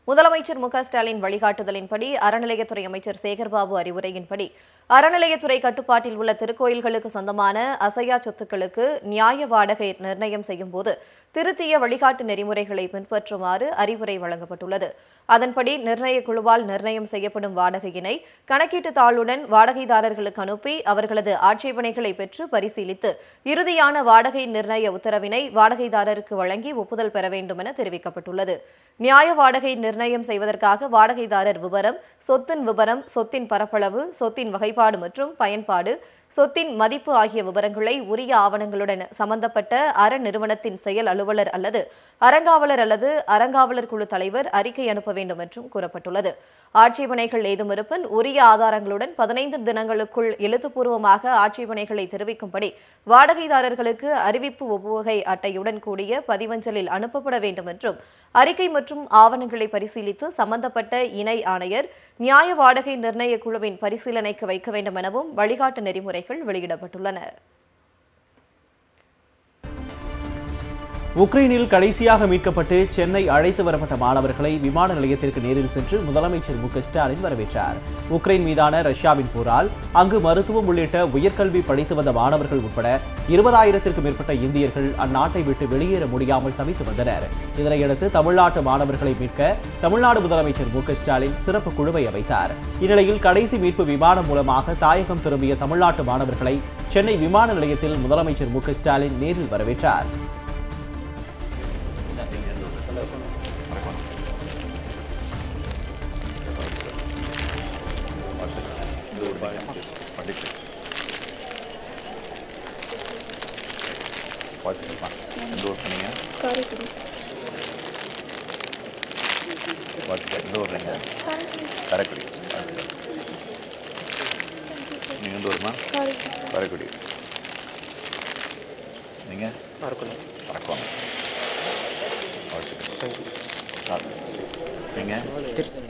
முதலமைச்சர் மு க ஸ்டாலின் வழிகாட்டுதலின்படி அறநிலையத்துறை அமைச்சர் சேகர்பாபு அறிவுரையின்படி அறநிலையத்துறை கட்டுப்பாட்டில் உள்ள திருக்கோயில்களுக்கு சொந்தமான அசையா சொத்துக்களுக்கு நியாய வாடகை நிர்ணயம் செய்யும் போது திருத்திய வழிகாட்டு நெறிமுறைகளை பின்பற்றுமாறு அறிவுரை வழங்கப்பட்டுள்ளது அதன்படி நிர்ணய குழுவால் நிர்ணயம் செய்யப்படும் வாடகையினை கணக்கீட்டு தாளுடன் வாடகைதாரர்களுக்கு அனுப்பி அவர்களது ஆட்சேபனைகளை பெற்று பரிசீலித்து இறுதியான வாடகை நிர்ணய உத்தரவினை வாடகைதாரருக்கு வழங்கி ஒப்புதல் பெற வேண்டும் என தெரிவிக்கப்பட்டுள்ளது நியாய வாடகை நிர்ணயம் செய்வதற்காக வாடகைதாரர் விவரம் சொத்தின் விவரம் சொத்தின் பரப்பளவு சொத்தின் வகைப்பாடு மற்றும் பயன்பாடு சொத்தின் மதிப்பு ஆகிய விவரங்களை உரிய ஆவணங்களுடன் சம்பந்தப்பட்ட அற நிறுவனத்தின் செயல் அலுவலர் அல்லது அறங்காவலர் அல்லது அறங்காவலர் குழு தலைவர் அறிக்கை அனுப்ப வேண்டும் என்றும் கூறப்பட்டுள்ளது ஆட்சேபனைகள் ஏதும் இருப்பின் உரிய ஆதாரங்களுடன் பதினைந்து தினங்களுக்குள் எழுத்துப்பூர்வமாக ஆட்சேபனைகளை தெரிவிக்கும்படி வாடகைதாரர்களுக்கு அறிவிப்பு ஒப்புகை அட்டையுடன் கூடிய பதிவஞ்சலில் அனுப்பப்பட வேண்டும் என்றும் அறிக்கை மற்றும் ஆவணங்களை பரிசீலித்து சம்பந்தப்பட்ட இணை ஆணையர் நியாய வாடகை நிர்ணய குழுவின் பரிசீலனைக்கு வைக்க வேண்டும் எனவும் வழிகாட்டு நெறிமுறைகள் வெளியிடப்பட்டுள்ளன உக்ரைனில் கடைசியாக மீட்கப்பட்டு சென்னை அழைத்து வரப்பட்ட மாணவர்களை விமான நிலையத்திற்கு நேரில் சென்று முதலமைச்சர் மு க ஸ்டாலின் வரவேற்றார் உக்ரைன் மீதான ரஷ்யாவின் போரால் அங்கு மருத்துவம் உள்ளிட்ட உயர்கல்வி படித்து வந்த மாணவர்கள் உட்பட இருபதாயிரத்திற்கும் மேற்பட்ட இந்தியர்கள் அந்நாட்டை விட்டு வெளியேற முடியாமல் தவித்து வந்தனர் இதனையடுத்து தமிழ்நாட்டு மாணவர்களை மீட்க தமிழ்நாடு முதலமைச்சர் மு க ஸ்டாலின் சிறப்பு குழுவை அமைத்தார் இந்நிலையில் கடைசி மீட்பு விமானம் மூலமாக தாயகம் திரும்பிய தமிழ்நாட்டு மாணவர்களை சென்னை விமான நிலையத்தில் முதலமைச்சர் மு க ஸ்டாலின் நேரில் வரவேற்றார் பார்த்துக்கலாம் எந்த ஊர் சொன்னீங்க பார்த்துக்கலாம் எந்த ஊர் நீங்கள் காரைக்குடி நீங்கள் எந்த ஊருமா காரைக்குடி நீங்கள் மறக்கணும் மறக்கணும் வாழ்த்துக்கள் நீங்கள்